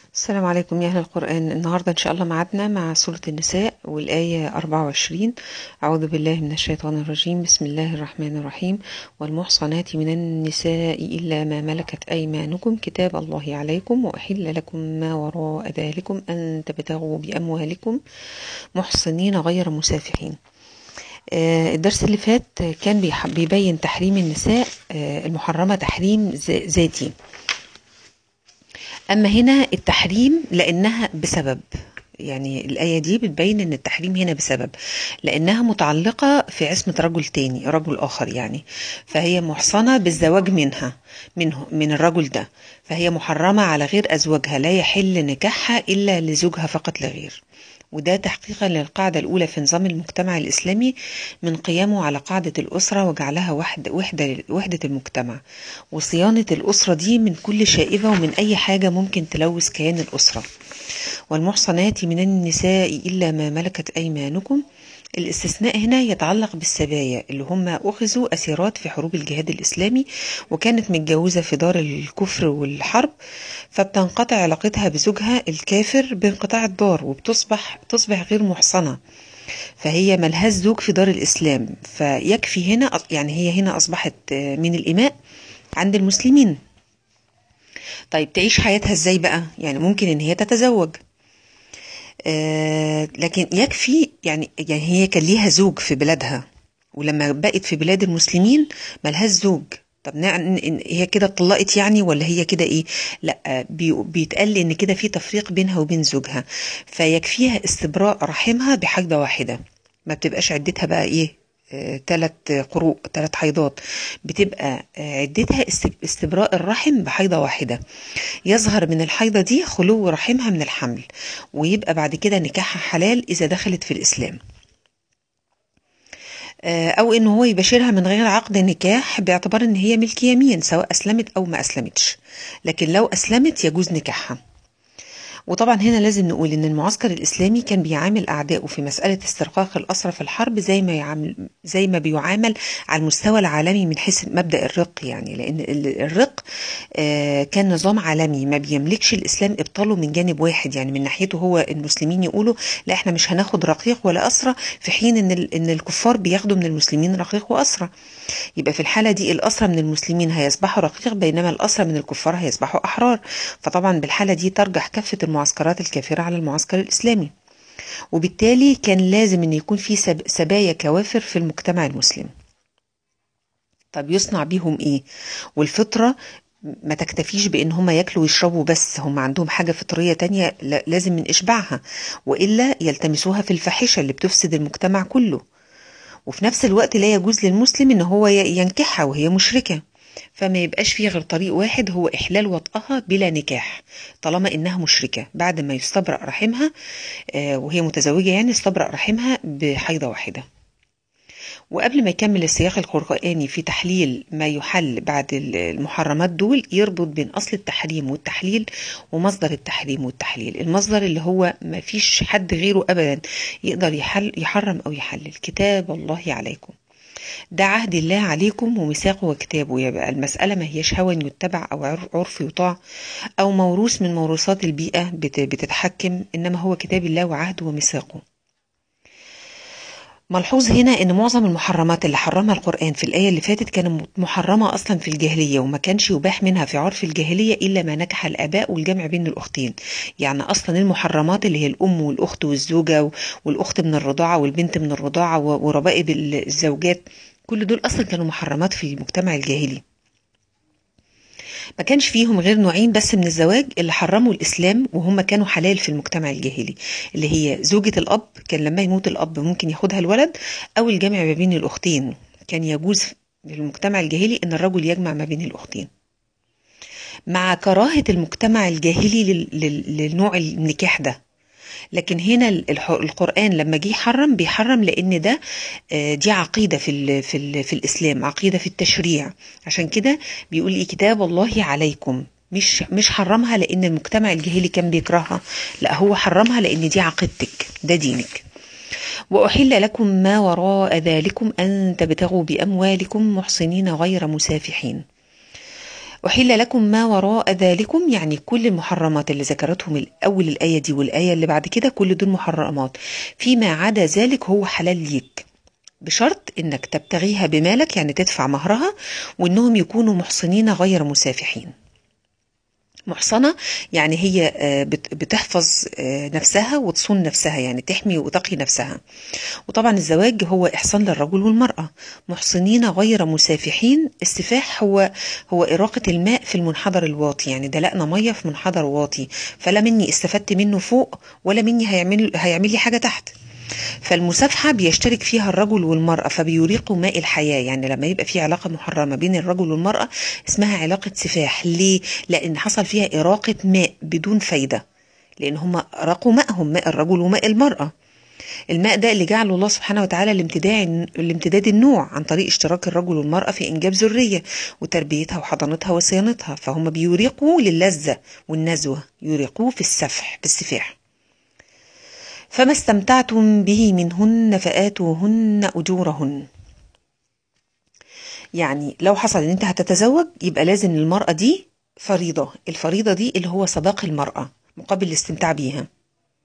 السلام عليكم يا أهل القرآن النهاردة إن شاء الله معادنا مع سورة النساء والآية 24 أعوذ بالله من الشيطان الرجيم بسم الله الرحمن الرحيم والمحصنات من النساء إلا ما ملكت أيمانكم كتاب الله عليكم وأحل لكم ما وراء ذلكم أن تبتغوا بأموالكم محصنين غير مسافحين آه، الدرس اللي فات كان بيح- بيبين تحريم النساء آه، المحرمة تحريم ذ- ذاتي أما هنا التحريم لأنها بسبب يعني الآية دي بتبين إن التحريم هنا بسبب لأنها متعلقة في عصمة رجل تاني رجل آخر يعني فهي محصنة بالزواج منها منه من الرجل ده فهي محرمة على غير أزواجها لا يحل نكاحها إلا لزوجها فقط لا غير وده تحقيقا للقاعدة الأولى في نظام المجتمع الإسلامي من قيامه على قاعدة الأسرة وجعلها وحد وحدة وحدة المجتمع وصيانة الأسرة دي من كل شائبة ومن أي حاجة ممكن تلوث كيان الأسرة والمحصنات من النساء إلا ما ملكت أيمانكم الاستثناء هنا يتعلق بالسبايا اللي هم أخذوا أسيرات في حروب الجهاد الإسلامي وكانت متجوزة في دار الكفر والحرب فبتنقطع علاقتها بزوجها الكافر بانقطاع الدار وبتصبح تصبح غير محصنة فهي ملهاش زوج في دار الإسلام فيكفي هنا يعني هي هنا أصبحت من الإماء عند المسلمين طيب تعيش حياتها ازاي بقى يعني ممكن ان هي تتزوج آه لكن يكفي يعني يعني هي كان ليها زوج في بلادها ولما بقت في بلاد المسلمين ملهاش زوج طب نع- ن- هي كده اتطلقت يعني ولا هي كده ايه لا بي- بيتقال لي ان كده في تفريق بينها وبين زوجها فيكفيها استبراء رحمها بحاجة واحدة ما بتبقاش عدتها بقى ايه ثلاث قروء ثلاث حيضات بتبقى آه، عدتها است- استبراء الرحم بحيضة واحدة يظهر من الحيضة دي خلو رحمها من الحمل ويبقى بعد كده نكاحها حلال إذا دخلت في الإسلام آه، أو إن هو يباشرها من غير عقد نكاح باعتبار إن هي ملك يمين سواء أسلمت أو ما أسلمتش لكن لو أسلمت يجوز نكاحها وطبعا هنا لازم نقول ان المعسكر الاسلامي كان بيعامل اعدائه في مساله استرقاق الاسرى في الحرب زي ما يعامل زي ما بيعامل على المستوى العالمي من حيث مبدا الرق يعني لان ال- الرق آه، كان نظام عالمي ما بيملكش الاسلام ابطاله من جانب واحد يعني من ناحيته هو المسلمين يقولوا لا احنا مش هناخد رقيق ولا اسرى في حين ان ال- ان الكفار بياخدوا من المسلمين رقيق واسرى يبقى في الحاله دي الاسرى من المسلمين هيصبحوا رقيق بينما الاسرى من الكفار هيصبحوا احرار فطبعا بالحاله دي ترجح كافه المعسكرات الكافره على المعسكر الاسلامي وبالتالي كان لازم ان يكون في سب- سبايا كوافر في المجتمع المسلم طب يصنع بيهم ايه والفطره ما تكتفيش بان هم ياكلوا ويشربوا بس هم عندهم حاجه فطريه تانية لا- لازم من اشباعها والا يلتمسوها في الفاحشه اللي بتفسد المجتمع كله وفي نفس الوقت لا يجوز للمسلم ان هو ي- ينكحها وهي مشركه فما يبقاش فيه غير طريق واحد هو احلال وطئها بلا نكاح طالما انها مشركه بعد ما يستبرأ رحمها آه، وهي متزوجه يعني يستبرأ رحمها بحيضه واحده وقبل ما يكمل السياق القرآني في تحليل ما يحل بعد المحرمات دول يربط بين أصل التحريم والتحليل ومصدر التحريم والتحليل المصدر اللي هو ما فيش حد غيره أبدا يقدر يحل يحرم أو يحلل كتاب الله عليكم ده عهد الله عليكم وميثاقه وكتابه يبقى المسألة ما هيش هوى يتبع أو عر- عرف يطاع أو موروث من موروثات البيئة بت- بتتحكم إنما هو كتاب الله وعهده وميثاقه ملحوظ هنا ان معظم المحرمات اللي حرمها القرآن في الآية اللي فاتت كانت محرمة أصلا في الجاهلية وما كانش يباح منها في عرف الجاهلية إلا ما نكح الآباء والجمع بين الأختين يعني أصلا المحرمات اللي هي الأم والأخت والزوجة و- والأخت من الرضاعة والبنت من الرضاعة و- وربائب ال- الزوجات كل دول أصلا كانوا محرمات في المجتمع الجاهلي ما كانش فيهم غير نوعين بس من الزواج اللي حرموا الإسلام وهم كانوا حلال في المجتمع الجاهلي اللي هي زوجة الأب كان لما يموت الأب ممكن ياخدها الولد أو الجمع ما بين الأختين كان يجوز في المجتمع الجاهلي أن الرجل يجمع ما بين الأختين مع كراهة المجتمع الجاهلي لل- لل- للنوع النكاح ده لكن هنا الح- القرآن لما جه يحرم بيحرم لأن ده آه، دي عقيدة في ال في ال في الإسلام عقيدة في التشريع عشان كده بيقول لي كتاب الله عليكم مش مش حرمها لأن المجتمع الجاهلي كان بيكرهها لا هو حرمها لأن دي عقيدتك ده دينك وأحل لكم ما وراء ذلكم أن تبتغوا بأموالكم محصنين غير مسافحين أحل لكم ما وراء ذلكم يعني كل المحرمات اللي ذكرتهم الأول الآية دي والآية اللي بعد كده كل دول محرمات فيما عدا ذلك هو حلال ليك بشرط انك تبتغيها بمالك يعني تدفع مهرها وانهم يكونوا محصنين غير مسافحين محصنة يعني هي بتحفظ نفسها وتصون نفسها يعني تحمي وتقي نفسها وطبعا الزواج هو إحصان للرجل والمرأة محصنين غير مسافحين السفاح هو هو إراقة الماء في المنحدر الواطي يعني دلقنا مية في منحدر واطي فلا مني استفدت منه فوق ولا مني هيعمل هيعمل لي حاجة تحت فالمسافحة بيشترك فيها الرجل والمرأة فبيريقوا ماء الحياة يعني لما يبقى في علاقة محرمة بين الرجل والمرأة اسمها علاقة سفاح ليه؟ لأن حصل فيها إراقة ماء بدون فايدة لأن هم راقوا ماءهم ماء الرجل وماء المرأة الماء ده اللي جعله الله سبحانه وتعالى لامتداد لامتداد النوع عن طريق اشتراك الرجل والمرأة في إنجاب ذرية وتربيتها وحضانتها وصيانتها فهم بيريقوا للذة والنزوة يريقوا في السفح في السفاح فما استمتعتم به منهن فآتوهن أجورهن يعني لو حصل ان انت هتتزوج يبقى لازم المرأة دي فريضة الفريضة دي اللي هو صداق المرأة مقابل الاستمتاع بيها